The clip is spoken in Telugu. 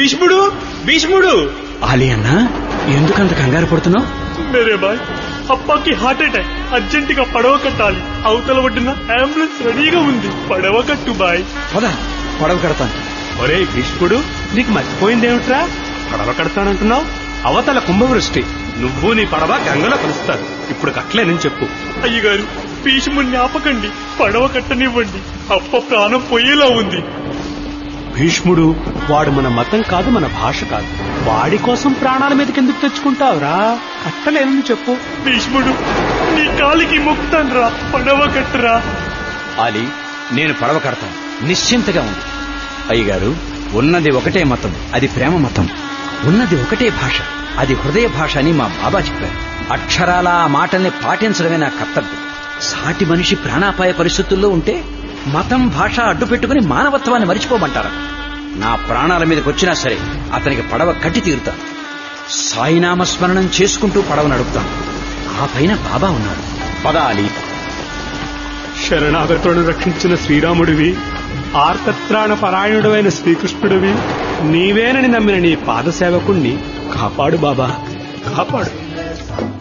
భీష్ముడు భీష్ముడు ఆలి అన్నా ఎందుకంత కంగారు పడుతున్నావు మేరే బాయ్ అప్పాకి హార్ట్ అటాక్ అర్జెంటుగా పడవ కట్టాలి అవతల ఒడ్డున అంబులెన్స్ రెడీగా ఉంది పడవ కట్టు బాయ్ పద పడవ కడతాను ఒరే భీష్ముడు నీకు మర్చిపోయిందేమిట్రా పడవ కడతానంటున్నావు అవతల కుంభవృష్టి నువ్వు నీ పడవ గంగలో కలుస్తారు ఇప్పుడు కట్టలేనని చెప్పు అయ్యగారు భీష్ముడిని ఆపకండి పడవ కట్టనివ్వండి అప్ప ప్రాణం పోయేలా ఉంది భీష్ముడు వాడు మన మతం కాదు మన భాష కాదు వాడి కోసం ప్రాణాల మీదకి ఎందుకు తెచ్చుకుంటావురా కట్టలేనని చెప్పు భీష్ముడు నీ కాలికి మొక్కుతాన్రా పడవ కట్టురా ఆలి నేను పడవ కడతాను నిశ్చింతగా ఉంది అయ్యగారు ఉన్నది ఒకటే మతం అది ప్రేమ మతం ఉన్నది ఒకటే భాష అది హృదయ భాష అని మా బాబా చెప్పారు అక్షరాల ఆ మాటల్ని పాటించడమే నా కర్తవ్యం సాటి మనిషి ప్రాణాపాయ పరిస్థితుల్లో ఉంటే మతం భాష అడ్డు పెట్టుకుని మానవత్వాన్ని మరిచిపోమంటారా నా ప్రాణాల మీదకి వచ్చినా సరే అతనికి పడవ కట్టి తీరుతాను సాయినామస్మరణం చేసుకుంటూ పడవ నడుపుతాను ఆ పైన బాబా ఉన్నాడు పద అలీ శరణాగతులను రక్షించిన శ్రీరాముడివి ఆర్తత్రాణ పరాయణుడైన శ్రీకృష్ణుడివి నీవేనని నమ్మిన నీ పాద సేవకుణ్ణి కాపాడు బాబా కాపాడు